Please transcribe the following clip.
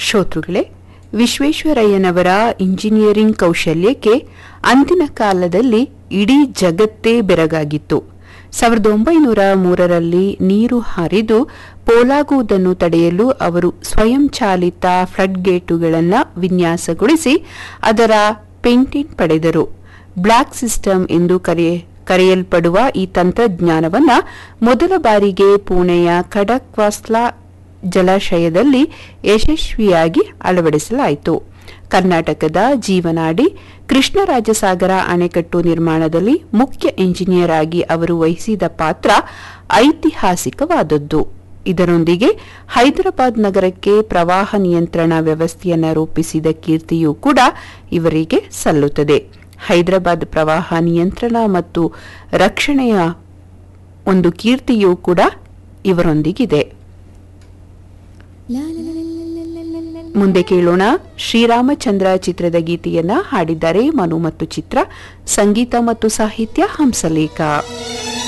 ಶ್ರೋತೃಗಳೇ ವಿಶ್ವೇಶ್ವರಯ್ಯನವರ ಇಂಜಿನಿಯರಿಂಗ್ ಕೌಶಲ್ಯಕ್ಕೆ ಅಂದಿನ ಕಾಲದಲ್ಲಿ ಇಡೀ ಜಗತ್ತೇ ಬೆರಗಾಗಿತ್ತು ಸಾವಿರದ ಒಂಬೈನೂರ ಮೂರರಲ್ಲಿ ನೀರು ಹರಿದು ಪೋಲಾಗುವುದನ್ನು ತಡೆಯಲು ಅವರು ಸ್ವಯಂಚಾಲಿತ ಫ್ಲಡ್ಗೇಟುಗಳನ್ನು ವಿನ್ಯಾಸಗೊಳಿಸಿ ಅದರ ಪೇಟೆಂಟ್ ಪಡೆದರು ಬ್ಲಾಕ್ ಸಿಸ್ಟಮ್ ಎಂದು ಕರೆಯ ಕರೆಯಲ್ಪಡುವ ಈ ತಂತ್ರಜ್ಞಾನವನ್ನ ಮೊದಲ ಬಾರಿಗೆ ಪುಣೆಯ ಖಡಕ್ವಾಸ್ಲಾ ಜಲಾಶಯದಲ್ಲಿ ಯಶಸ್ವಿಯಾಗಿ ಅಳವಡಿಸಲಾಯಿತು ಕರ್ನಾಟಕದ ಜೀವನಾಡಿ ಕೃಷ್ಣರಾಜಸಾಗರ ಅಣೆಕಟ್ಟು ನಿರ್ಮಾಣದಲ್ಲಿ ಮುಖ್ಯ ಇಂಜಿನಿಯರ್ ಆಗಿ ಅವರು ವಹಿಸಿದ ಪಾತ್ರ ಐತಿಹಾಸಿಕವಾದದ್ದು ಇದರೊಂದಿಗೆ ಹೈದರಾಬಾದ್ ನಗರಕ್ಕೆ ಪ್ರವಾಹ ನಿಯಂತ್ರಣ ವ್ಯವಸ್ಥೆಯನ್ನು ರೂಪಿಸಿದ ಕೀರ್ತಿಯೂ ಕೂಡ ಇವರಿಗೆ ಸಲ್ಲುತ್ತದೆ ಹೈದರಾಬಾದ್ ಪ್ರವಾಹ ನಿಯಂತ್ರಣ ಮತ್ತು ರಕ್ಷಣೆಯ ಒಂದು ಕೀರ್ತಿಯೂ ಕೂಡ ಇವರೊಂದಿಗಿದೆ ಮುಂದೆ ಕೇಳೋಣ ಶ್ರೀರಾಮಚಂದ್ರ ಚಿತ್ರದ ಗೀತೆಯನ್ನ ಹಾಡಿದ್ದಾರೆ ಮನು ಮತ್ತು ಚಿತ್ರ ಸಂಗೀತ ಮತ್ತು ಸಾಹಿತ್ಯ ಹಂಸಲೇಖ